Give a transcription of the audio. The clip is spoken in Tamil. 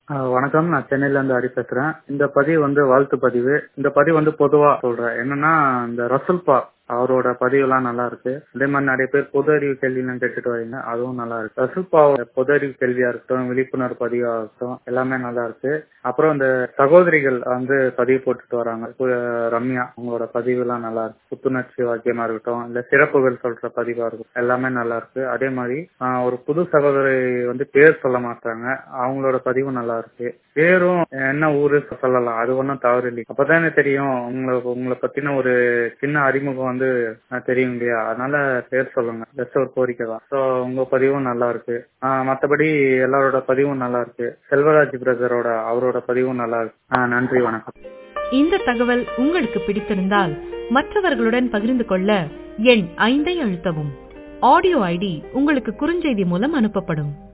ஆஹ் வணக்கம் நான் சென்னையில இருந்து ஹரி பேசுறேன் இந்த பதிவு வந்து வாழ்த்து பதிவு இந்த பதிவு வந்து பொதுவா சொல்றேன் என்னன்னா இந்த ரசுல்பா அவரோட பதிவுலாம் நல்லா இருக்கு அதே மாதிரி நிறைய பேர் பொது அறிவு கேள்விலாம் கேட்டுட்டு வரீங்க அதுவும் நல்லா இருக்கு ரசுல்பாவோட பொது அறிவு கேள்வியா இருக்கட்டும் விழிப்புணர்வு பதிவா இருக்கட்டும் எல்லாமே நல்லா இருக்கு அப்புறம் இந்த சகோதரிகள் வந்து பதிவு போட்டுட்டு வராங்க கு- ரம்யா அவங்களோட பதிவு எல்லாம் நல்லா இருக்கு புத்துணர்ச்சி வாக்கியமா இருக்கட்டும் இல்ல சிறப்புகள் சொல்ற பதிவா இருக்கும் எல்லாமே நல்லா இருக்கு அதே மாதிரி ஆஹ் ஒரு புது சகோதரி வந்து பேர் சொல்ல மாட்டாங்க அவங்களோட பதிவும் நல்லா இருக்கு பேரும் என்ன ஊரு சொல்லலாம் அது ஒன்றும் தவறு இல்லை அப்பதானே தெரியும் உங்களுக்கு உங்களை பத்தின ஒரு சின்ன அறிமுகம் வந்து ஆஹ் தெரியும் இல்லையா அதனால பேர் சொல்லுங்க ஜஸ்ட் ஒரு கோரிக்கை தான் ஸோ உங்க பதிவும் நல்லா இருக்கு ஆஹ் மத்தபடி எல்லாரோட பதிவும் நல்லா இருக்கு செல்வராஜ் பிரதரோட அவரோட பதிவும் நல்லா இருக்கு ஆஹ் நன்றி வணக்கம் இந்த தகவல் உங்களுக்கு பிடித்திருந்தால் மற்றவர்களுடன் பகிர்ந்து கொள்ள எண் ஐந்தை அழுத்தவும் ஆடியோ ஐடி உங்களுக்கு குறுஞ்செய்தி மூலம் அனுப்பப்படும்